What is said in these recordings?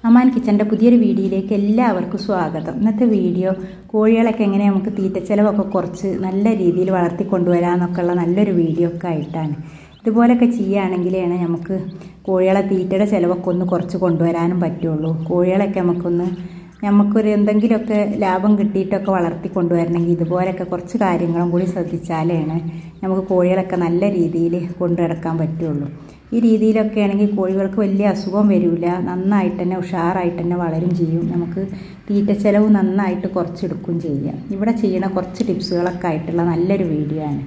അമാൻ കിച്ചൻ്റെ പുതിയൊരു വീഡിയോയിലേക്ക് എല്ലാവർക്കും സ്വാഗതം ഇന്നത്തെ വീഡിയോ കോഴികളൊക്കെ എങ്ങനെ നമുക്ക് തീറ്റച്ചെലവൊക്കെ കുറച്ച് നല്ല രീതിയിൽ വളർത്തി കൊണ്ടുവരാമെന്നൊക്കെ ഉള്ള നല്ലൊരു വീഡിയോ ഒക്കെ ആയിട്ടാണ് ഇതുപോലൊക്കെ ചെയ്യുകയാണെങ്കിലാണ് നമുക്ക് കോഴികളെ തീറ്റയുടെ ചിലവൊക്കെ ഒന്ന് കുറച്ച് കൊണ്ടുവരാനും പറ്റുള്ളൂ കോഴികളൊക്കെ നമുക്കൊന്ന് നമുക്കൊരു എന്തെങ്കിലുമൊക്കെ ലാഭം കിട്ടിയിട്ടൊക്കെ വളർത്തി കൊണ്ടുവരണമെങ്കിൽ ഇതുപോലൊക്കെ കുറച്ച് കാര്യങ്ങളും കൂടി ശ്രദ്ധിച്ചാലാണ് നമുക്ക് കോഴികളൊക്കെ നല്ല രീതിയിൽ കൊണ്ടു നടക്കാൻ പറ്റുള്ളൂ ഈ രീതിയിലൊക്കെ ആണെങ്കിൽ കോഴികൾക്ക് വലിയ അസുഖം വരില്ല നന്നായിട്ട് തന്നെ ഉഷാറായിട്ട് തന്നെ വളരും ചെയ്യും നമുക്ക് തീറ്റ ചെലവ് നന്നായിട്ട് കുറച്ചെടുക്കുകയും ചെയ്യാം ഇവിടെ ചെയ്യണ കുറച്ച് ടിപ്സുകളൊക്കെ ആയിട്ടുള്ള നല്ലൊരു വീഡിയോ ആണ്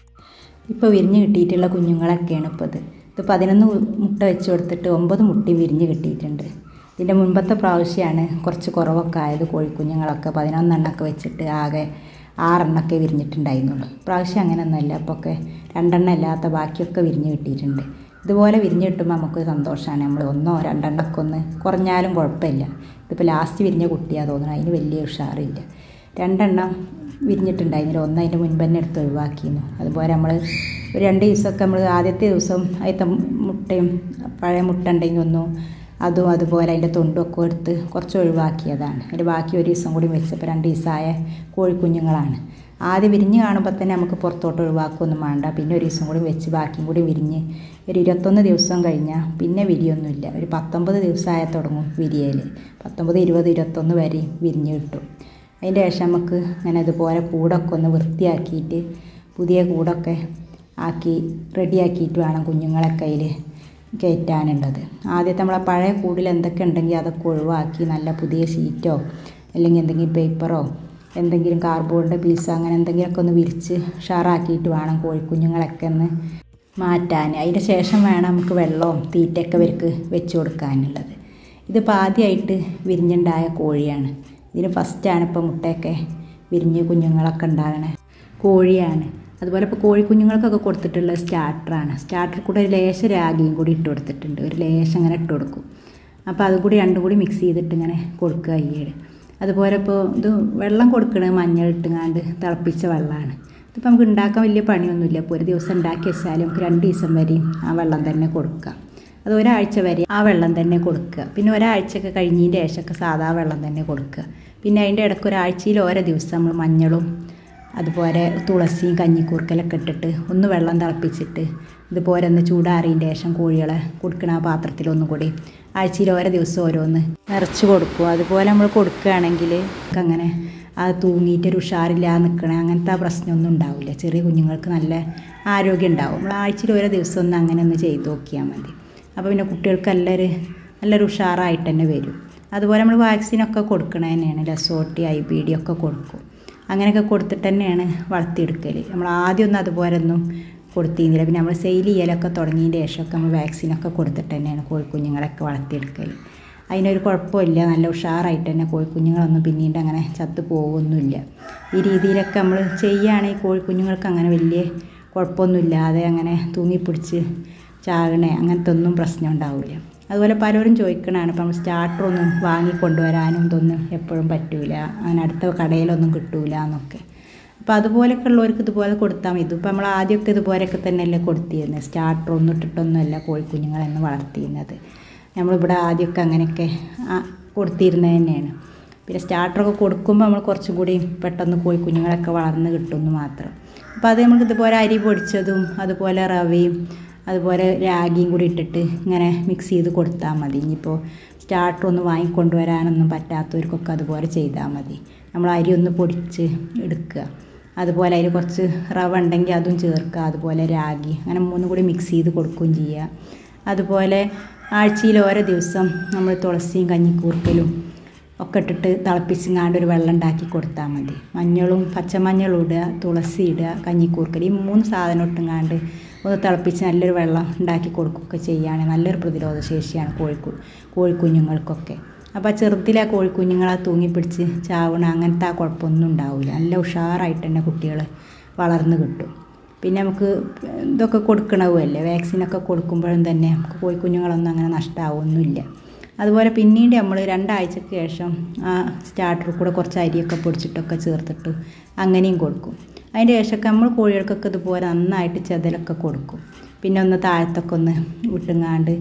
ഇപ്പോൾ വിരിഞ്ഞ് കിട്ടിയിട്ടുള്ള കുഞ്ഞുങ്ങളൊക്കെയാണ് ഇപ്പോൾ ഇത് ഇത് പതിനൊന്ന് മുട്ട വെച്ച് കൊടുത്തിട്ട് ഒമ്പത് മുട്ടയും വിരിഞ്ഞ് കിട്ടിയിട്ടുണ്ട് ഇതിൻ്റെ മുൻപത്തെ പ്രാവശ്യമാണ് കുറച്ച് കുറവൊക്കെ ആയത് കോഴിക്കുഞ്ഞുങ്ങളൊക്കെ പതിനൊന്നെണ്ണൊക്കെ വെച്ചിട്ട് ആകെ ആറെണ്ണൊക്കെ വിരിഞ്ഞിട്ടുണ്ടായിരുന്നുള്ളൂ പ്രാവശ്യം അങ്ങനെയൊന്നുമല്ല അപ്പോൾ ഒക്കെ രണ്ടെണ്ണം അല്ലാത്ത ബാക്കിയൊക്കെ വിരിഞ്ഞ് കിട്ടിയിട്ടുണ്ട് ഇതുപോലെ വിരിഞ്ഞ് കിട്ടുമ്പോൾ നമുക്ക് സന്തോഷമാണ് നമ്മൾ ഒന്നോ രണ്ടെണ്ണമൊക്കെ ഒന്ന് കുറഞ്ഞാലും കുഴപ്പമില്ല ഇതിപ്പോൾ ലാസ്റ്റ് വിരിഞ്ഞ കുട്ടിയാണ് തോന്നുന്നത് അതിന് വലിയ ഉഷാറില്ല രണ്ടെണ്ണം വിരിഞ്ഞിട്ടുണ്ടായിരുന്നില്ല ഒന്ന് അതിൻ്റെ മുൻപ് തന്നെ എടുത്ത് ഒഴിവാക്കിയിരുന്നു അതുപോലെ നമ്മൾ ഒരു രണ്ട് ദിവസമൊക്കെ നമ്മൾ ആദ്യത്തെ ദിവസം അതിൻ്റെ മുട്ടയും പഴയ മുട്ട ഉണ്ടെങ്കിൽ ഒന്നും അതും അതുപോലെ അതിൻ്റെ തൊണ്ടുമൊക്കെ എടുത്ത് കുറച്ച് ഒഴിവാക്കിയതാണ് അതിൻ്റെ ബാക്കി ഒരു ദിവസം കൂടി വെച്ചപ്പോൾ രണ്ട് ദിവസമായ കോഴിക്കുഞ്ഞുങ്ങളാണ് ആദ്യം വിരിഞ്ഞ് കാണുമ്പോൾ തന്നെ നമുക്ക് പുറത്തോട്ട് ഒഴിവാക്കുകയൊന്നും വേണ്ട പിന്നെ ഒരു ദിവസം കൂടി വെച്ച് ബാക്കിയും കൂടി വിരിഞ്ഞ് ഒരു ഇരുപത്തൊന്ന് ദിവസം കഴിഞ്ഞാൽ പിന്നെ വിരിയൊന്നുമില്ല ഒരു പത്തൊമ്പത് ദിവസമായ തുടങ്ങും വിരിയൽ പത്തൊമ്പത് ഇരുപത് ഇരുപത്തൊന്ന് വരെ വിരിഞ്ഞ് കിട്ടും അതിൻ്റെ ശേഷം നമുക്ക് ഇങ്ങനെ ഇതുപോലെ കൂടൊക്കെ ഒന്ന് വൃത്തിയാക്കിയിട്ട് പുതിയ കൂടൊക്കെ ആക്കി റെഡിയാക്കിയിട്ട് വേണം കുഞ്ഞുങ്ങളെ കയ്യിൽ കയറ്റാനുള്ളത് ആദ്യത്തെ നമ്മളെ പഴയ കൂടിൽ എന്തൊക്കെ ഉണ്ടെങ്കിൽ അതൊക്കെ ഒഴിവാക്കി നല്ല പുതിയ ഷീറ്റോ അല്ലെങ്കിൽ എന്തെങ്കിലും പേപ്പറോ എന്തെങ്കിലും കാർഡ്ബോർഡിൻ്റെ പീസ് അങ്ങനെ എന്തെങ്കിലുമൊക്കെ ഒന്ന് വിരിച്ച് ഷാറാക്കിയിട്ട് വേണം കോഴിക്കുഞ്ഞുങ്ങളൊക്കെ ഒന്ന് മാറ്റാൻ അതിൻ്റെ ശേഷം വേണം നമുക്ക് വെള്ളവും തീറ്റയൊക്കെ ഇവർക്ക് വെച്ച് കൊടുക്കാനുള്ളത് ഇതിപ്പോൾ ആദ്യമായിട്ട് വിരിഞ്ഞുണ്ടായ കോഴിയാണ് ഇതിന് ഫസ്റ്റാണ് ഇപ്പോൾ മുട്ടയൊക്കെ വിരിഞ്ഞ് കുഞ്ഞുങ്ങളൊക്കെ ഉണ്ടാകണ കോഴിയാണ് അതുപോലെ ഇപ്പോൾ കോഴിക്കുഞ്ഞുങ്ങൾക്കൊക്കെ കൊടുത്തിട്ടുള്ള സ്റ്റാർട്ടറാണ് സ്റ്റാർട്ടർ കൂടെ ഒരു ലേശ രാഗിയും കൂടി ഇട്ട് കൊടുത്തിട്ടുണ്ട് ഒരു ലേശം അങ്ങനെ ഇട്ട് കൊടുക്കും അപ്പോൾ അതും കൂടി രണ്ടും കൂടി മിക്സ് ചെയ്തിട്ട് ഇങ്ങനെ കൊടുക്കുക ഈയിടെ അതുപോലെ ഇപ്പോൾ ഇത് വെള്ളം കൊടുക്കണത് മഞ്ഞൾ ഇട്ടുങ്ങാണ്ട് തിളപ്പിച്ച വെള്ളമാണ് ഇതിപ്പോൾ നമുക്ക് ഉണ്ടാക്കാൻ വലിയ പണിയൊന്നുമില്ല ഇപ്പോൾ ഒരു ദിവസം ഉണ്ടാക്കി വെച്ചാൽ നമുക്ക് രണ്ട് ദിവസം വരെയും ആ വെള്ളം തന്നെ കൊടുക്കാം അത് ഒരാഴ്ച വരെ ആ വെള്ളം തന്നെ കൊടുക്കുക പിന്നെ ഒരാഴ്ചയൊക്കെ കഴിഞ്ഞതിൻ്റെ ശേഷമൊക്കെ സാധാ വെള്ളം തന്നെ കൊടുക്കുക പിന്നെ അതിൻ്റെ ഇടയ്ക്ക് ഒരാഴ്ചയിൽ ഓരോ ദിവസം നമ്മൾ മഞ്ഞളും അതുപോലെ തുളസിയും കഞ്ഞിക്കൂർക്കലൊക്കെ ഇട്ടിട്ട് ഒന്ന് വെള്ളം തിളപ്പിച്ചിട്ട് ഇതുപോലെ ഒന്ന് ചൂടാറിയതിൻ്റെ ശേഷം കോഴികളെ കൊടുക്കണ ആ പാത്രത്തിലൊന്നും കൂടി ആഴ്ചയിൽ ഓരോ ദിവസം ഓരോന്ന് നിറച്ച് കൊടുക്കും അതുപോലെ നമ്മൾ കൊടുക്കുകയാണെങ്കിൽ അങ്ങനെ അത് തൂങ്ങിയിട്ടൊരു ഉഷാറില്ലാതെ നിൽക്കണേ അങ്ങനത്തെ ആ പ്രശ്നമൊന്നും ഉണ്ടാവില്ല ചെറിയ കുഞ്ഞുങ്ങൾക്ക് നല്ല ആരോഗ്യം ഉണ്ടാവും നമ്മൾ ആഴ്ചയിൽ ഓരോ ദിവസം ഒന്ന് അങ്ങനെ ഒന്ന് ചെയ്ത് നോക്കിയാൽ മതി അപ്പോൾ പിന്നെ കുട്ടികൾക്ക് നല്ലൊരു നല്ലൊരു ഉഷാറായിട്ട് തന്നെ വരും അതുപോലെ നമ്മൾ വാക്സിനൊക്കെ കൊടുക്കണത് തന്നെയാണ് ലസോട്ടി ഐ ബി ഡി ഒക്കെ കൊടുക്കും അങ്ങനെയൊക്കെ കൊടുത്തിട്ട് തന്നെയാണ് വളർത്തിയെടുക്കൽ നമ്മൾ ആദ്യമൊന്നും അതുപോലെ ഒന്നും കൊടുത്തിരുന്നില്ല പിന്നെ നമ്മൾ സെയിൽ ചെയ്യലൊക്കെ തുടങ്ങിയതിൻ്റെ ശേഷമൊക്കെ നമ്മൾ വാക്സിനൊക്കെ കൊടുത്തിട്ട് തന്നെയാണ് കോഴിക്കുഞ്ഞുങ്ങളൊക്കെ വളർത്തിയെടുക്കൽ അതിനൊരു കുഴപ്പമില്ല നല്ല ഉഷാറായിട്ട് തന്നെ കോഴിക്കുഞ്ഞുങ്ങളൊന്നും പിന്നീട് അങ്ങനെ ചത്തു പോകുമൊന്നുമില്ല ഈ രീതിയിലൊക്കെ നമ്മൾ ചെയ്യുകയാണെങ്കിൽ കോഴിക്കുഞ്ഞുങ്ങൾക്ക് അങ്ങനെ വലിയ കുഴപ്പമൊന്നുമില്ലാതെ അങ്ങനെ തൂങ്ങിപ്പിടിച്ച് ചാകണേ അങ്ങനത്തെ ഒന്നും പ്രശ്നം ഉണ്ടാവില്ല അതുപോലെ പലരും ചോദിക്കണതാണ് ഇപ്പം നമ്മൾ സ്റ്റാർട്ടറൊന്നും വാങ്ങിക്കൊണ്ടുവരാനും ഇതൊന്നും എപ്പോഴും പറ്റൂല അങ്ങനെ അടുത്ത കടയിലൊന്നും കിട്ടൂല എന്നൊക്കെ അപ്പോൾ അതുപോലെയൊക്കെ ഉള്ളവർക്ക് ഇതുപോലെ കൊടുത്താൽ മതി ഇതിപ്പോൾ നമ്മൾ ആദ്യമൊക്കെ ഇതുപോലെയൊക്കെ തന്നെയല്ലേ കൊടുത്തിരുന്നത് സ്റ്റാർട്ടർ ഒന്നും ഇട്ടിട്ടൊന്നുമല്ല കോഴിക്കുഞ്ഞുങ്ങളെന്ന് വളർത്തിയിരുന്നത് നമ്മളിവിടെ ആദ്യമൊക്കെ അങ്ങനെയൊക്കെ കൊടുത്തിരുന്നത് തന്നെയാണ് പിന്നെ സ്റ്റാർട്ടറൊക്കെ കൊടുക്കുമ്പോൾ നമ്മൾ കുറച്ചും കൂടി പെട്ടെന്ന് കോഴിക്കുഞ്ഞുങ്ങളൊക്കെ വളർന്ന് കിട്ടുമെന്ന് മാത്രം അപ്പോൾ അത് നമുക്ക് ഇതുപോലെ അരി പൊടിച്ചതും അതുപോലെ റവയും അതുപോലെ രാഗിയും കൂടി ഇട്ടിട്ട് ഇങ്ങനെ മിക്സ് ചെയ്ത് കൊടുത്താൽ മതി ഇനിയിപ്പോൾ സ്റ്റാർട്ടർ ഒന്ന് വാങ്ങിക്കൊണ്ടുവരാനൊന്നും പറ്റാത്തവർക്കൊക്കെ അതുപോലെ ചെയ്താൽ മതി നമ്മൾ അരി ഒന്ന് പൊടിച്ച് എടുക്കുക അതുപോലെ അതിൽ കുറച്ച് റവ ഉണ്ടെങ്കിൽ അതും ചേർക്കുക അതുപോലെ രാഗി അങ്ങനെ മൂന്നും കൂടി മിക്സ് ചെയ്ത് കൊടുക്കുകയും ചെയ്യുക അതുപോലെ ആഴ്ചയിൽ ഓരോ ദിവസം നമ്മൾ തുളസിയും കഞ്ഞിക്കൂർക്കലും ഒക്കെ ഇട്ടിട്ട് തിളപ്പിച്ചിങ്ങാണ്ട് ഒരു വെള്ളം ഉണ്ടാക്കി കൊടുത്താൽ മതി മഞ്ഞളും പച്ചമഞ്ഞളും ഇടുക തുളസി ഇടുക കഞ്ഞിക്കൂർക്കൽ ഈ മൂന്ന് സാധനം ഇട്ടുങ്ങാണ്ട് ഒന്ന് തിളപ്പിച്ച് നല്ലൊരു വെള്ളം ഉണ്ടാക്കി കൊടുക്കുകയൊക്കെ ചെയ്യുകയാണെങ്കിൽ നല്ലൊരു പ്രതിരോധ ശേഷിയാണ് കോഴിക്കു കോഴിക്കുഞ്ഞുങ്ങൾക്കൊക്കെ അപ്പോൾ ചെറുതിലെ കോഴിക്കുഞ്ഞുങ്ങളെ തൂങ്ങിപ്പിടിച്ച് ചാവണ അങ്ങനത്തെ ആ കുഴപ്പമൊന്നും ഉണ്ടാവില്ല നല്ല ഉഷാറായിട്ട് തന്നെ കുട്ടികൾ വളർന്ന് കിട്ടും പിന്നെ നമുക്ക് ഇതൊക്കെ കൊടുക്കണവുമല്ലേ വാക്സിനൊക്കെ കൊടുക്കുമ്പോഴും തന്നെ നമുക്ക് കോഴിക്കുഞ്ഞുങ്ങളൊന്നും അങ്ങനെ നഷ്ടമാവൊന്നുമില്ല അതുപോലെ പിന്നീട് നമ്മൾ രണ്ടാഴ്ചയ്ക്ക് ശേഷം ആ സ്റ്റാർട്ടറിൽ കൂടെ കുറച്ച് അരിയൊക്കെ പൊടിച്ചിട്ടൊക്കെ ചേർത്തിട്ട് അങ്ങനെയും കൊടുക്കും അതിൻ്റെ ശേഷമൊക്കെ നമ്മൾ കോഴികൾക്കൊക്കെ ഇതുപോലെ നന്നായിട്ട് ചെതലൊക്കെ കൊടുക്കും പിന്നെ ഒന്ന് താഴത്തൊക്കെ ഒന്ന് വിട്ടുങ്ങാണ്ട്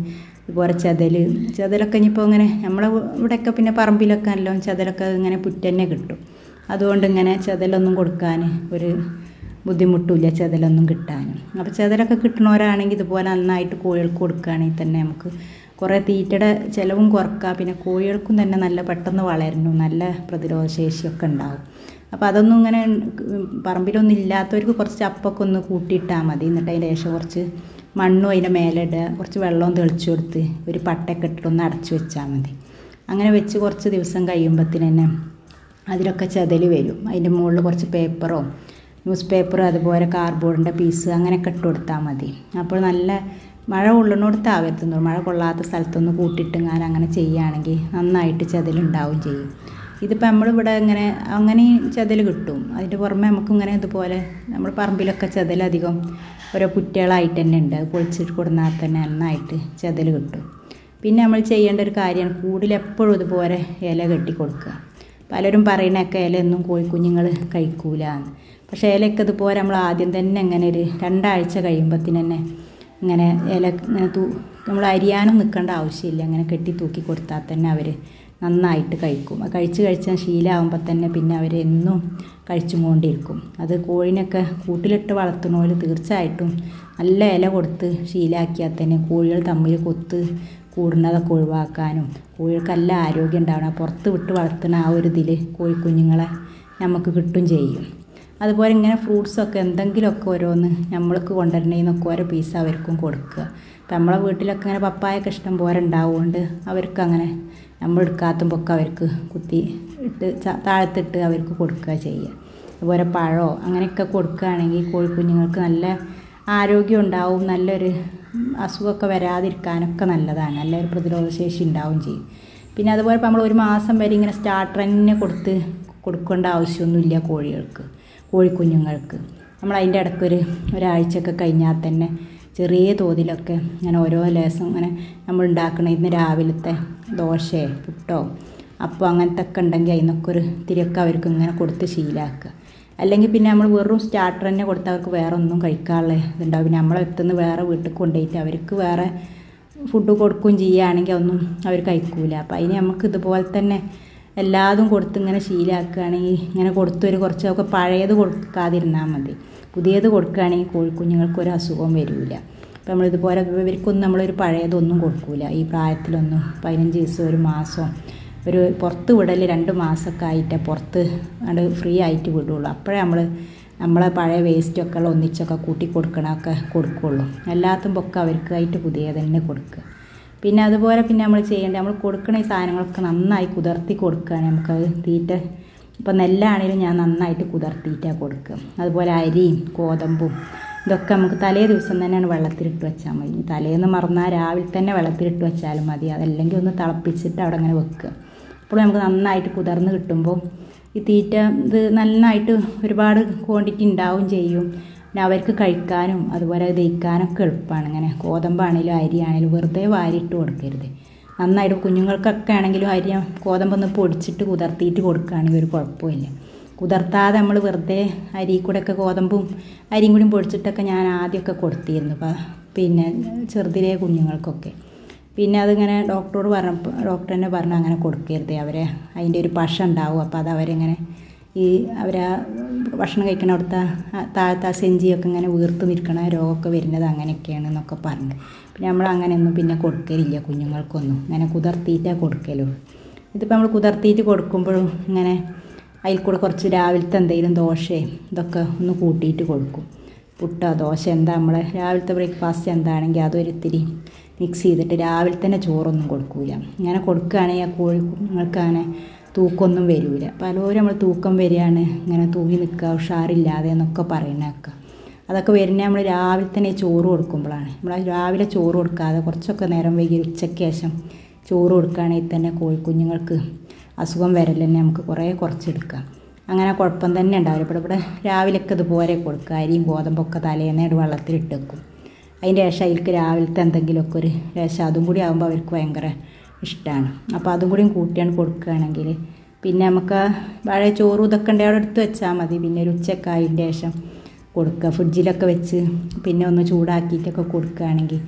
ഇതുപോലെ ചെതൽ ചെതലൊക്കെ ഇനിയിപ്പോൾ ഇങ്ങനെ നമ്മളെ ഇവിടെയൊക്കെ പിന്നെ പറമ്പിലൊക്കെ നല്ലോണം ചെതലൊക്കെ ഇങ്ങനെ പുറ്റന്നെ കിട്ടും അതുകൊണ്ട് ഇങ്ങനെ ചെതലൊന്നും കൊടുക്കാൻ ഒരു ബുദ്ധിമുട്ടില്ല ചെതലൊന്നും കിട്ടാനും അപ്പോൾ ചെതലൊക്കെ കിട്ടണവരാണെങ്കിൽ ഇതുപോലെ നന്നായിട്ട് കോഴികൾക്ക് കൊടുക്കുകയാണെങ്കിൽ തന്നെ നമുക്ക് കുറേ തീറ്റയുടെ ചിലവും കുറക്കാം പിന്നെ കോഴികൾക്കും തന്നെ നല്ല പെട്ടെന്ന് വളരുന്നു നല്ല പ്രതിരോധ ശേഷിയൊക്കെ ഉണ്ടാവും അപ്പോൾ അതൊന്നും ഇങ്ങനെ പറമ്പിലൊന്നും ഇല്ലാത്തവർക്ക് കുറച്ച് ചപ്പൊക്കെ ഒന്ന് കൂട്ടിയിട്ടാൽ മതി എന്നിട്ട് അതിൻ്റെ ശേഷം കുറച്ച് മണ്ണും അതിൻ്റെ മേലെ ഇടുക കുറച്ച് വെള്ളവും തെളിച്ചു കൊടുത്ത് ഒരു പട്ടയൊക്കെ ഇട്ടിട്ട് ഒന്ന് അടച്ചു വെച്ചാൽ മതി അങ്ങനെ വെച്ച് കുറച്ച് ദിവസം കഴിയുമ്പത്തിന് തന്നെ അതിലൊക്കെ ചെതൽ വരും അതിൻ്റെ മുകളിൽ കുറച്ച് പേപ്പറോ ന്യൂസ് പേപ്പർ അതുപോലെ കാർഡ്ബോർഡിൻ്റെ പീസ് അങ്ങനെയൊക്കെ ഇട്ട് കൊടുത്താൽ മതി അപ്പോൾ നല്ല മഴ കൊള്ളുന്നിടത്താവരുത്തുന്നു മഴ കൊള്ളാത്ത സ്ഥലത്തൊന്ന് കൂട്ടിയിട്ടെങ്ങാൻ അങ്ങനെ ചെയ്യുകയാണെങ്കിൽ നന്നായിട്ട് ചെതലുണ്ടാവും ചെയ്യും ഇതിപ്പോൾ നമ്മളിവിടെ ഇങ്ങനെ അങ്ങനെ ചെതൽ കിട്ടും അതിൻ്റെ പുറമെ നമുക്കിങ്ങനെ ഇതുപോലെ നമ്മൾ പറമ്പിലൊക്കെ ചെതലധികം ഓരോ കുറ്റികളായിട്ട് തന്നെ ഉണ്ട് അത് പൊളിച്ചിട്ട് കൊടുന്നാൽ തന്നെ നന്നായിട്ട് ചെതൽ കിട്ടും പിന്നെ നമ്മൾ ചെയ്യേണ്ട ഒരു കാര്യമാണ് കൂടിൽ എപ്പോഴും ഇതുപോലെ ഇല കെട്ടി കൊടുക്കുക പലരും പറയണൊക്കെ ഇലയൊന്നും കോഴിക്കുഞ്ഞുങ്ങൾ കഴിക്കൂല എന്ന് പക്ഷേ ഇലയൊക്കെ ഇതുപോലെ നമ്മൾ ആദ്യം തന്നെ ഇങ്ങനെ ഒരു രണ്ടാഴ്ച കഴിയുമ്പത്തിന് തന്നെ ഇങ്ങനെ ഇല ഇങ്ങനെ തൂ നമ്മൾ അരിയാനും നിൽക്കേണ്ട ആവശ്യമില്ല അങ്ങനെ കെട്ടി തൂക്കി കൊടുത്താൽ തന്നെ അവർ നന്നായിട്ട് കഴിക്കും അത് കഴിച്ച് കഴിച്ചാൽ ശീലമാകുമ്പോൾ തന്നെ പിന്നെ അവർ എന്നും കഴിച്ചും കൊണ്ടിരിക്കും അത് കോഴിനൊക്കെ കൂട്ടിലിട്ട് വളർത്തുന്നവർ തീർച്ചയായിട്ടും നല്ല ഇല കൊടുത്ത് ശീലാക്കിയാൽ തന്നെ കോഴികൾ തമ്മിൽ കൊത്ത് കൂടുന്നതൊക്കെ ഒഴിവാക്കാനും കോഴികൾക്ക് നല്ല ആരോഗ്യം ഉണ്ടാവണം പുറത്ത് വിട്ട് വളർത്തുന്ന ആ ഒരു ഇതിൽ കോഴിക്കുഞ്ഞുങ്ങളെ നമുക്ക് കിട്ടും ചെയ്യും അതുപോലെ ഇങ്ങനെ ഫ്രൂട്ട്സൊക്കെ എന്തെങ്കിലുമൊക്കെ ഓരോന്ന് നമ്മൾക്ക് കൊണ്ടുവരണേന്നൊക്കെ ഓരോ പീസ് അവർക്കും കൊടുക്കുക ഇപ്പം നമ്മളെ വീട്ടിലൊക്കെ ഇങ്ങനെ പപ്പായൊക്കെ ഇഷ്ടം പോലെ ഉണ്ടാവുകൊണ്ട് അവർക്ക് അങ്ങനെ നമ്മൾ എടുക്കാത്തുമ്പോൾ അവർക്ക് കുത്തി ഇട്ട് താഴത്തിട്ട് അവർക്ക് കൊടുക്കുക ചെയ്യുക അതുപോലെ പഴമോ അങ്ങനെയൊക്കെ കൊടുക്കുകയാണെങ്കിൽ കോഴിക്കുഞ്ഞുങ്ങൾക്ക് നല്ല ആരോഗ്യം ഉണ്ടാവും നല്ലൊരു അസുഖമൊക്കെ വരാതിരിക്കാനൊക്കെ നല്ലതാണ് നല്ലൊരു പ്രതിരോധശേഷി ഉണ്ടാവും ചെയ്യും പിന്നെ അതുപോലെ ഇപ്പം നമ്മൾ ഒരു മാസം വരെ ഇങ്ങനെ സ്റ്റാർട്ടർ തന്നെ കൊടുത്ത് കൊടുക്കേണ്ട ആവശ്യമൊന്നുമില്ല കോഴികൾക്ക് കോഴിക്കുഞ്ഞുങ്ങൾക്ക് നമ്മൾ അതിൻ്റെ ഇടയ്ക്കൊരു ഒരാഴ്ചയൊക്കെ കഴിഞ്ഞാൽ തന്നെ ചെറിയ തോതിലൊക്കെ ഇങ്ങനെ ഓരോ ലേസം ഇങ്ങനെ നമ്മൾ ഉണ്ടാക്കണ ഇന്ന് രാവിലത്തെ ദോശയോ പുട്ടോ അപ്പോൾ അങ്ങനത്തെ ഒക്കെ ഉണ്ടെങ്കിൽ അതിനൊക്കെ ഒരു തിരിയൊക്കെ അവർക്ക് ഇങ്ങനെ കൊടുത്ത് ശീലാക്കുക അല്ലെങ്കിൽ പിന്നെ നമ്മൾ വെറും സ്റ്റാർട്ടർ തന്നെ കൊടുത്താൽ അവർക്ക് വേറെ ഒന്നും കഴിക്കാനുള്ള ഇതുണ്ടാവും പിന്നെ നമ്മളെ എത്തുന്ന വേറെ വീട്ടിൽ കൊണ്ടുപോയിട്ട് അവർക്ക് വേറെ ഫുഡ് കൊടുക്കുകയും ചെയ്യുകയാണെങ്കിൽ ഒന്നും അവർ കഴിക്കൂല അപ്പോൾ അതിന് നമുക്ക് ഇതുപോലെ തന്നെ എല്ലാതും കൊടുത്ത് ഇങ്ങനെ ശീലാക്കുകയാണെങ്കിൽ ഇങ്ങനെ കൊടുത്തൊരു കുറച്ചൊക്കെ പഴയത് കൊടുക്കാതിരുന്നാൽ മതി പുതിയത് കൊടുക്കുകയാണെങ്കിൽ കോഴിക്കുഞ്ഞുങ്ങൾക്ക് ഒരു അസുഖവും വരില്ല അപ്പോൾ നമ്മളിതുപോലെ ഇവർക്കൊന്നും നമ്മളൊരു പഴയതൊന്നും കൊടുക്കൂല ഈ പ്രായത്തിലൊന്നും പതിനഞ്ച് ദിവസം ഒരു മാസം ഒരു പുറത്ത് വിടൽ രണ്ട് മാസമൊക്കെ ആയിട്ട് പുറത്ത് അത് ഫ്രീ ആയിട്ട് വിടുള്ളൂ അപ്പോഴേ നമ്മൾ നമ്മളെ പഴയ വേസ്റ്റൊക്കെ ഉള്ള ഒന്നിച്ചൊക്കെ കൂട്ടി കൊടുക്കണമൊക്കെ കൊടുക്കുള്ളൂ എല്ലാത്തുമ്പോൾ അവർക്കായിട്ട് പുതിയ തന്നെ കൊടുക്കുക പിന്നെ അതുപോലെ പിന്നെ നമ്മൾ ചെയ്യേണ്ടത് നമ്മൾ കൊടുക്കുന്ന ഈ സാധനങ്ങളൊക്കെ നന്നായി കുതിർത്തി കൊടുക്കുകയാണ് നമുക്കത് തീറ്റ ഇപ്പം നെല്ലാണെങ്കിലും ഞാൻ നന്നായിട്ട് കുതിർത്തിയിട്ടാണ് കൊടുക്കുക അതുപോലെ അരിയും ഗോതമ്പും ഇതൊക്കെ നമുക്ക് തലേ ദിവസം തന്നെയാണ് വെള്ളത്തിലിട്ട് വെച്ചാൽ മതി തലേന്ന് മറന്നാൽ രാവിലെ തന്നെ വെള്ളത്തിലിട്ട് വെച്ചാലും മതി അതല്ലെങ്കിൽ ഒന്ന് തിളപ്പിച്ചിട്ട് അവിടെ അങ്ങനെ വെക്കുക അപ്പോൾ നമുക്ക് നന്നായിട്ട് കുതിർന്ന് കിട്ടുമ്പോൾ ഈ തീറ്റ ഇത് നന്നായിട്ട് ഒരുപാട് ക്വാണ്ടിറ്റി ഉണ്ടാവും ചെയ്യും പിന്നെ അവർക്ക് കഴിക്കാനും അതുപോലെ ദഹിക്കാനൊക്കെ എളുപ്പമാണ് ഇങ്ങനെ ഗോതമ്പാണെങ്കിലും അരിയാണെങ്കിലും വെറുതെ വാരിയിട്ട് കൊടുക്കരുത് നന്നായിട്ട് കുഞ്ഞുങ്ങൾക്കൊക്കെ ആണെങ്കിലും അരി ഗോതമ്പൊന്ന് പൊടിച്ചിട്ട് കുതിർത്തിയിട്ട് കൊടുക്കുകയാണെങ്കിൽ ഒരു കുഴപ്പമില്ല കുതിർത്താതെ നമ്മൾ വെറുതെ അരി കൂടെ ഒക്കെ ഗോതമ്പും അരിയും കൂടി പൊടിച്ചിട്ടൊക്കെ ഞാൻ ആദ്യമൊക്കെ കൊടുത്തിരുന്നു പിന്നെ ചെറുതിലെ കുഞ്ഞുങ്ങൾക്കൊക്കെ പിന്നെ അതിങ്ങനെ ഡോക്ടറോട് പറഞ്ഞപ്പോൾ ഡോക്ടർ തന്നെ പറഞ്ഞു അങ്ങനെ കൊടുക്കരുത് അവരെ അതിൻ്റെ ഒരു പശ ഉണ്ടാവും അപ്പോൾ അത് അവരിങ്ങനെ ഈ അവരാ ഭക്ഷണം കഴിക്കണ അവിടുത്തെ താഴത്തെ ആ സെഞ്ചിയൊക്കെ ഇങ്ങനെ വീർത്ത് നിൽക്കണ രോഗമൊക്കെ വരുന്നത് അങ്ങനെയൊക്കെയാണ് എന്നൊക്കെ പറഞ്ഞു പിന്നെ നമ്മൾ അങ്ങനെയൊന്നും പിന്നെ കൊടുക്കലില്ല കുഞ്ഞുങ്ങൾക്കൊന്നും ഇങ്ങനെ കുതിർത്തിയിട്ടേ കൊടുക്കലുള്ളൂ ഇതിപ്പോൾ നമ്മൾ കുതിർത്തിയിട്ട് കൊടുക്കുമ്പോഴും ഇങ്ങനെ അതിൽ കൂടെ കുറച്ച് രാവിലത്തെ എന്തെങ്കിലും ദോശയും ഇതൊക്കെ ഒന്ന് കൂട്ടിയിട്ട് കൊടുക്കും പുട്ടോ ദോശ എന്താ നമ്മളെ രാവിലത്തെ ബ്രേക്ക്ഫാസ്റ്റ് എന്താണെങ്കിൽ അതൊരിത്തിരി മിക്സ് ചെയ്തിട്ട് രാവിലെ തന്നെ ചോറൊന്നും കൊടുക്കൂല ഇങ്ങനെ കൊടുക്കുകയാണെങ്കിൽ ആ കോഴി കുഞ്ഞുങ്ങൾക്ക് അങ്ങനെ തൂക്കമൊന്നും വരില്ല പലരും നമ്മൾ തൂക്കം വരികയാണ് ഇങ്ങനെ തൂങ്ങി നിൽക്കുക ഉഷാറില്ലാതെ എന്നൊക്കെ പറയുന്നതൊക്കെ അതൊക്കെ വരുന്നത് നമ്മൾ രാവിലെ തന്നെ ചോറ് കൊടുക്കുമ്പോഴാണ് നമ്മൾ രാവിലെ ചോറ് കൊടുക്കാതെ കുറച്ചൊക്കെ നേരം വൈകി ഉച്ചയ്ക്ക് ശേഷം ചോറ് കൊടുക്കുകയാണെങ്കിൽ തന്നെ കോഴിക്കുഞ്ഞുങ്ങൾക്ക് അസുഖം വരൽ തന്നെ നമുക്ക് കുറേ കുറച്ചെടുക്കാം അങ്ങനെ കുഴപ്പം തന്നെ ഉണ്ടാവില്ല ഇവിടെ ഇവിടെ രാവിലെയൊക്കെ ഇതുപോലെ കൊടുക്കുക അരിയും ഗോതമ്പൊക്കെ തലേന്നേട് വെള്ളത്തിലിട്ട് വെക്കും അതിൻ്റെ ശേഷം അതിലേക്ക് രാവിലത്തെ എന്തെങ്കിലുമൊക്കെ ഒരു ശേഷം അതും കൂടി ആകുമ്പോൾ അവർക്ക് ഭയങ്കര ഇഷ്ടമാണ് അപ്പോൾ അതും കൂടിയും കൂട്ടിയാണ് കൊടുക്കുകയാണെങ്കിൽ പിന്നെ നമുക്ക് പഴയ ചോറും ഇതൊക്കെ ഉണ്ടെങ്കിൽ അവിടെ എടുത്ത് വെച്ചാൽ മതി പിന്നെ ഒരു ഉച്ചയൊക്കെ അതിൻ്റെ ശേഷം കൊടുക്കുക ഫ്രിഡ്ജിലൊക്കെ വെച്ച് പിന്നെ ഒന്ന് ചൂടാക്കിയിട്ടൊക്കെ കൊടുക്കുകയാണെങ്കിൽ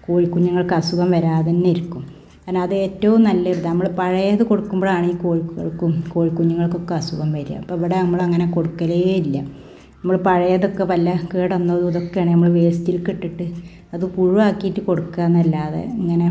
കോഴിക്കുഞ്ഞുങ്ങൾക്ക് അസുഖം വരാതെ തന്നെ ഇരിക്കും കാരണം അത് ഏറ്റവും നല്ലൊരു നമ്മൾ പഴയത് കൊടുക്കുമ്പോഴാണ് ഈ കോഴികൾക്കും കോഴിക്കുഞ്ഞുങ്ങൾക്കൊക്കെ അസുഖം വരിക അപ്പോൾ ഇവിടെ നമ്മൾ അങ്ങനെ കൊടുക്കലേ ഇല്ല നമ്മൾ പഴയതൊക്കെ വല്ല കേടന്നതും ഇതൊക്കെയാണ് നമ്മൾ വേസ്റ്റിലേക്ക് ഇട്ടിട്ട് അത് പുഴുവാക്കിയിട്ട് കൊടുക്കുക എന്നല്ലാതെ ഇങ്ങനെ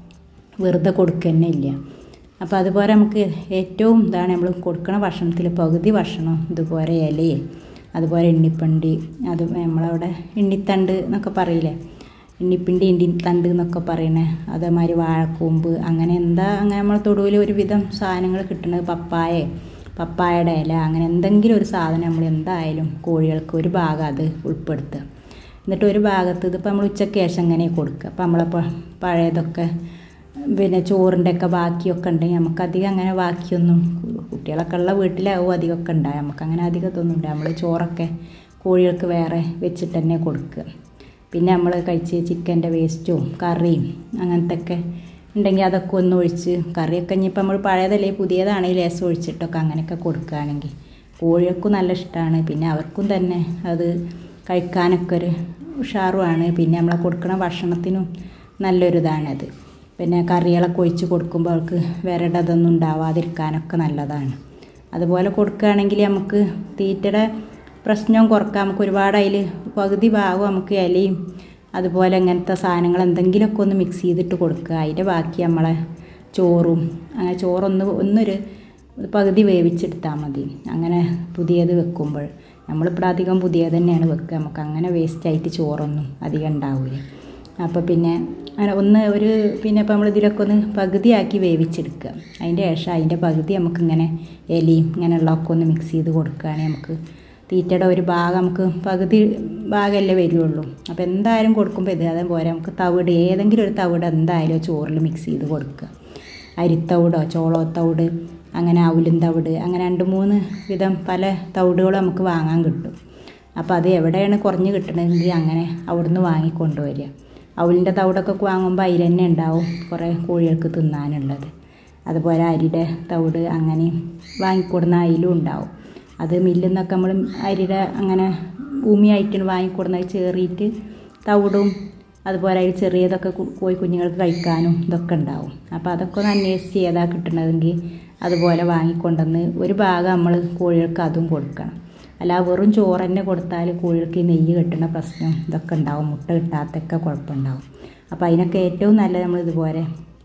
വെറുതെ കൊടുക്കുക തന്നെ ഇല്ല അപ്പോൾ അതുപോലെ നമുക്ക് ഏറ്റവും ഇതാണ് നമ്മൾ കൊടുക്കണ ഭക്ഷണത്തിൽ പകുതി ഭക്ഷണം ഇതുപോലെ ഇലയും അതുപോലെ എണ്ണിപ്പണ്ടി അത് നമ്മളവിടെ എണ്ണിത്തണ്ട് എന്നൊക്കെ പറയില്ലേ എണ്ണിപ്പിണ്ടി ഇണ്ടി തണ്ട് എന്നൊക്കെ പറയണേ അതേമാതിരി വാഴക്കൂമ്പ് അങ്ങനെ എന്താ അങ്ങനെ നമ്മൾ തൊടുവിൽ ഒരുവിധം സാധനങ്ങൾ കിട്ടുന്നത് പപ്പായ പപ്പായയുടെ ഇല അങ്ങനെ എന്തെങ്കിലും ഒരു സാധനം നമ്മൾ എന്തായാലും കോഴികൾക്ക് ഒരു ഭാഗം അത് ഉൾപ്പെടുത്തുക എന്നിട്ട് ഒരു ഭാഗത്ത് ഇതിപ്പോൾ നമ്മൾ ഉച്ചയ്ക്ക് ശേഷം അങ്ങനെ കൊടുക്കുക അപ്പോൾ നമ്മളിപ്പോൾ പഴയതൊക്കെ പിന്നെ ചോറിൻ്റെ ഒക്കെ ബാക്കിയൊക്കെ ഉണ്ടെങ്കിൽ നമുക്ക് അധികം അങ്ങനെ ബാക്കിയൊന്നും കുട്ടികളൊക്കെ ഉള്ള വീട്ടിലാവും അധികമൊക്കെ ഉണ്ടാകും നമുക്ക് അങ്ങനെ അധികം തോന്നുന്നുണ്ട് നമ്മൾ ചോറൊക്കെ കോഴികൾക്ക് വേറെ വെച്ചിട്ട് തന്നെ കൊടുക്കുക പിന്നെ നമ്മൾ കഴിച്ച് ചിക്കൻ്റെ വേസ്റ്റും കറിയും അങ്ങനത്തെ ഒക്കെ ഉണ്ടെങ്കിൽ അതൊക്കെ ഒന്ന് ഒഴിച്ച് കറിയൊക്കെ ഇനിയിപ്പോൾ നമ്മൾ പഴയതല്ലേ പുതിയതാണെങ്കിൽ ലേസം ഒഴിച്ചിട്ടൊക്കെ അങ്ങനെയൊക്കെ കൊടുക്കുകയാണെങ്കിൽ കോഴികൾക്കും നല്ല ഇഷ്ടമാണ് പിന്നെ അവർക്കും തന്നെ അത് കഴിക്കാനൊക്കെ ഒരു ഉഷാറുമാണ് പിന്നെ നമ്മളെ കൊടുക്കുന്ന ഭക്ഷണത്തിനും നല്ലൊരിതാണത് പിന്നെ കറികളൊക്കെ ഒഴിച്ച് കൊടുക്കുമ്പോൾ അവർക്ക് വിരടതൊന്നും ഉണ്ടാവാതിരിക്കാനൊക്കെ നല്ലതാണ് അതുപോലെ കൊടുക്കുകയാണെങ്കിൽ നമുക്ക് തീറ്റയുടെ പ്രശ്നവും കുറക്കാം നമുക്ക് ഒരുപാട് അതിൽ പകുതി ഭാഗം നമുക്ക് ഇലയും അതുപോലെ ഇങ്ങനത്തെ സാധനങ്ങൾ എന്തെങ്കിലുമൊക്കെ ഒന്ന് മിക്സ് ചെയ്തിട്ട് കൊടുക്കുക അതിൻ്റെ ബാക്കി നമ്മളെ ചോറും അങ്ങനെ ചോറൊന്ന് ഒന്നൊരു പകുതി വേവിച്ചെടുത്താൽ മതി അങ്ങനെ പുതിയത് വെക്കുമ്പോൾ നമ്മളിപ്പോൾ അധികം പുതിയത് തന്നെയാണ് വെക്കുക നമുക്ക് അങ്ങനെ വേസ്റ്റായിട്ട് ചോറൊന്നും അധികം ഉണ്ടാവില്ല അപ്പോൾ പിന്നെ അങ്ങനെ ഒന്ന് ഒരു പിന്നെ ഇപ്പോൾ നമ്മൾ ഇതിലൊക്കെ ഒന്ന് പകുതിയാക്കി വേവിച്ചെടുക്കുക അതിൻ്റെ ശേഷം അതിൻ്റെ പകുതി നമുക്കിങ്ങനെ ഇലയും ഇങ്ങനെയുള്ളതൊക്കെ ഒന്ന് മിക്സ് ചെയ്ത് കൊടുക്കുകയാണെങ്കിൽ നമുക്ക് തീറ്റയുടെ ഒരു ഭാഗം നമുക്ക് പകുതി ഭാഗമല്ലേ വരുള്ളൂ അപ്പോൾ എന്തായാലും കൊടുക്കുമ്പോൾ ഇത് അതേപോലെ നമുക്ക് തവിട് ഏതെങ്കിലും ഒരു തവിട് എന്തായാലും ചോറിൽ മിക്സ് ചെയ്ത് കൊടുക്കുക അരിത്തവിടോ ചോളത്തവിട് അങ്ങനെ അവലും തവിട് അങ്ങനെ രണ്ട് മൂന്ന് വിധം പല തവിടുകളും നമുക്ക് വാങ്ങാൻ കിട്ടും അപ്പോൾ അത് എവിടെയാണ് കുറഞ്ഞ് കിട്ടണമെങ്കിൽ അങ്ങനെ അവിടുന്ന് വാങ്ങിക്കൊണ്ടുവരിക അവലിൻ്റെ തവിടൊക്കെ വാങ്ങുമ്പോൾ അതിൽ തന്നെ ഉണ്ടാവും കുറേ കോഴികൾക്ക് തിന്നാനുള്ളത് അതുപോലെ അരിയുടെ തവിട് അങ്ങനെ വാങ്ങിക്കൊടുന്ന അതിലും ഉണ്ടാവും അത് മില്ലിൽ നിന്നൊക്കെ നമ്മൾ അരിയുടെ അങ്ങനെ ഭൂമിയായിട്ട് വാങ്ങിക്കൊടുന്നത് ചേറിയിട്ട് തവിടും അതുപോലെ അതിൽ ചെറിയതൊക്കെ കോഴി കുഞ്ഞുങ്ങൾക്ക് കഴിക്കാനും ഇതൊക്കെ ഉണ്ടാവും അപ്പോൾ അതൊക്കെ ഒന്ന് അന്വേഷിച്ച് ഏതാ കിട്ടണതെങ്കിൽ അതുപോലെ വാങ്ങിക്കൊണ്ടുവന്ന് ഒരു ഭാഗം നമ്മൾ കോഴികൾക്ക് അതും കൊടുക്കണം അല്ല വെറും ചോറ് തന്നെ കൊടുത്താൽ കോഴികൾക്ക് നെയ്യ് കിട്ടുന്ന പ്രശ്നം ഇതൊക്കെ ഉണ്ടാവും മുട്ട കിട്ടാത്തൊക്കെ കുഴപ്പമുണ്ടാവും അപ്പോൾ അതിനൊക്കെ ഏറ്റവും നല്ലത് നമ്മൾ ഇതുപോലെ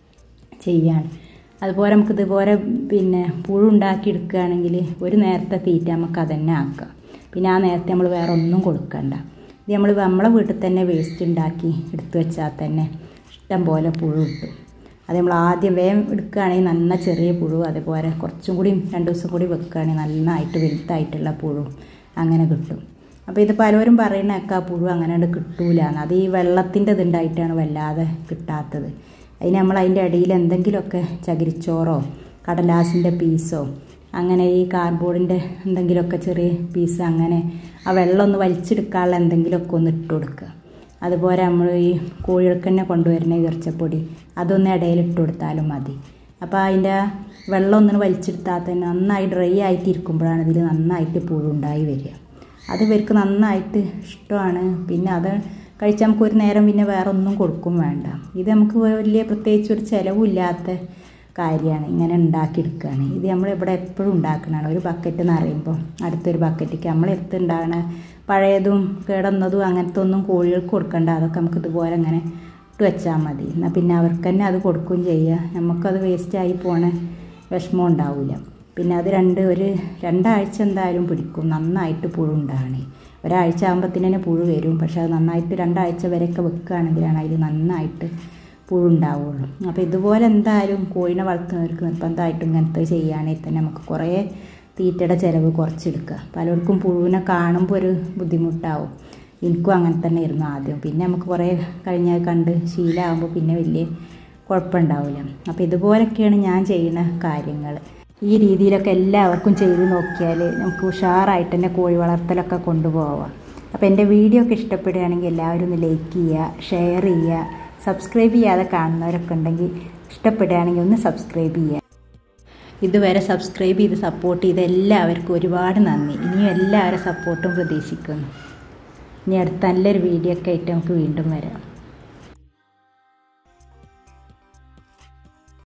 ചെയ്യാണ് അതുപോലെ നമുക്ക് ഇതുപോലെ പിന്നെ പുഴു ഉണ്ടാക്കി എടുക്കുകയാണെങ്കിൽ ഒരു നേരത്തെ തീറ്റ നമുക്ക് അതന്നെ ആക്കാം പിന്നെ ആ നേരത്തെ നമ്മൾ വേറെ ഒന്നും കൊടുക്കണ്ട ഇത് നമ്മൾ നമ്മളെ വീട്ടിൽ തന്നെ വേസ്റ്റ് ഉണ്ടാക്കി എടുത്തു വെച്ചാൽ തന്നെ ഇഷ്ടം പോലെ പുഴു കിട്ടും അത് നമ്മൾ ആദ്യം വേഗം എടുക്കുകയാണെങ്കിൽ നന്ന ചെറിയ പുഴു അതുപോലെ കുറച്ചും കൂടി രണ്ട് ദിവസം കൂടി വെക്കുകയാണെങ്കിൽ നന്നായിട്ട് വലുതായിട്ടുള്ള പുഴു അങ്ങനെ കിട്ടും അപ്പോൾ ഇത് പലരും പറയുന്നതൊക്കെ ആ പുഴു അങ്ങനെ കിട്ടൂല അത് ഈ വെള്ളത്തിൻ്റെ ഇതുണ്ടായിട്ടാണ് വല്ലാതെ കിട്ടാത്തത് അതിന് നമ്മൾ അതിൻ്റെ ഇടയിൽ എന്തെങ്കിലുമൊക്കെ ചകിരിച്ചോറോ കടലാസിൻ്റെ പീസോ അങ്ങനെ ഈ കാർഡ്ബോർഡിൻ്റെ എന്തെങ്കിലുമൊക്കെ ചെറിയ പീസ് അങ്ങനെ ആ വെള്ളം ഒന്ന് വലിച്ചെടുക്കാനുള്ള എന്തെങ്കിലുമൊക്കെ ഒന്ന് ഇട്ട് കൊടുക്കുക അതുപോലെ നമ്മൾ ഈ കോഴികൾക്ക് തന്നെ കൊണ്ടുവരുന്ന ഈർച്ചപ്പൊടി അതൊന്ന് ഇടയിൽ ഇട്ട് കൊടുത്താലും മതി അപ്പോൾ അതിൻ്റെ വെള്ളം ഒന്നും വലിച്ചെടുത്താൽ തന്നെ നന്നായി ഡ്രൈ ആയിട്ട് ഇരിക്കുമ്പോഴാണ് ഇതിൽ നന്നായിട്ട് പുഴുണ്ടായി വരിക അത് ഇവർക്ക് നന്നായിട്ട് ഇഷ്ടമാണ് പിന്നെ അത് കഴിച്ചാൽ നമുക്ക് ഒരു നേരം പിന്നെ വേറെ ഒന്നും കൊടുക്കും വേണ്ട ഇത് നമുക്ക് വലിയ പ്രത്യേകിച്ച് ഒരു ചിലവില്ലാത്ത കാര്യമാണ് ഇങ്ങനെ ഉണ്ടാക്കിയെടുക്കുകയാണ് ഇത് നമ്മൾ ഇവിടെ എപ്പോഴും ഉണ്ടാക്കണതാണ് ഒരു ബക്കറ്റ് നിറയുമ്പോൾ അടുത്തൊരു ബക്കറ്റിക്ക് നമ്മൾ എടുത്തുണ്ടാകണ പഴയതും കേടന്നതും അങ്ങനത്തെ ഒന്നും കോഴികൾക്ക് കൊടുക്കണ്ട അതൊക്കെ നമുക്ക് ഇതുപോലെ അങ്ങനെ ഇട്ട് വെച്ചാൽ മതി എന്നാൽ പിന്നെ അവർക്ക് തന്നെ അത് കൊടുക്കുകയും ചെയ്യുക നമുക്കത് വേസ്റ്റായി പോണ വിഷമം ഉണ്ടാവില്ല പിന്നെ അത് രണ്ട് ഒരു രണ്ടാഴ്ച എന്തായാലും പിടിക്കും നന്നായിട്ട് പുഴു ഉണ്ടാകണേ ഒരാഴ്ച ആകുമ്പോഴത്തേന് തന്നെ പുഴു വരും പക്ഷെ അത് നന്നായിട്ട് രണ്ടാഴ്ച വരെയൊക്കെ വെക്കുകയാണെങ്കിലാണ് അതിൽ നന്നായിട്ട് പുഴു ഉണ്ടാവുള്ളൂ അപ്പോൾ ഇതുപോലെ എന്തായാലും കോഴിനെ വളർത്തുന്നവർക്ക് നിർബന്ധമായിട്ടും ഇങ്ങനത്തെ ചെയ്യുകയാണെങ്കിൽ തന്നെ നമുക്ക് കുറേ തീറ്റയുടെ ചിലവ് കുറച്ചെടുക്കുക പലർക്കും പുഴുവിനെ കാണുമ്പോൾ ഒരു ബുദ്ധിമുട്ടാവും എനിക്കും അങ്ങനെ തന്നെ ആയിരുന്നു ആദ്യം പിന്നെ നമുക്ക് കുറേ കഴിഞ്ഞാൽ കണ്ട് ശീലമാകുമ്പോൾ പിന്നെ വലിയ കുഴപ്പമുണ്ടാവില്ല അപ്പോൾ ഇതുപോലൊക്കെയാണ് ഞാൻ ചെയ്യുന്ന കാര്യങ്ങൾ ഈ രീതിയിലൊക്കെ എല്ലാവർക്കും ചെയ്ത് നോക്കിയാൽ നമുക്ക് ഉഷാറായിട്ട് തന്നെ കോഴി വളർത്തലൊക്കെ കൊണ്ടുപോവാം അപ്പോൾ എൻ്റെ വീഡിയോ ഒക്കെ ഇഷ്ടപ്പെടുകയാണെങ്കിൽ എല്ലാവരും ഒന്ന് ലൈക്ക് ചെയ്യുക ഷെയർ ചെയ്യുക സബ്സ്ക്രൈബ് ചെയ്യാതെ കാണുന്നവരൊക്കെ ഉണ്ടെങ്കിൽ ഇഷ്ടപ്പെടുകയാണെങ്കിൽ ഒന്ന് സബ്സ്ക്രൈബ് ചെയ്യുക ഇതുവരെ സബ്സ്ക്രൈബ് ചെയ്ത് സപ്പോർട്ട് ചെയ്ത എല്ലാവർക്കും ഒരുപാട് നന്ദി ഇനിയും എല്ലാവരും സപ്പോർട്ടും പ്രതീക്ഷിക്കുന്നു ഇനി അടുത്ത നല്ലൊരു വീഡിയോ ഒക്കെ ആയിട്ട് നമുക്ക് വീണ്ടും വരാം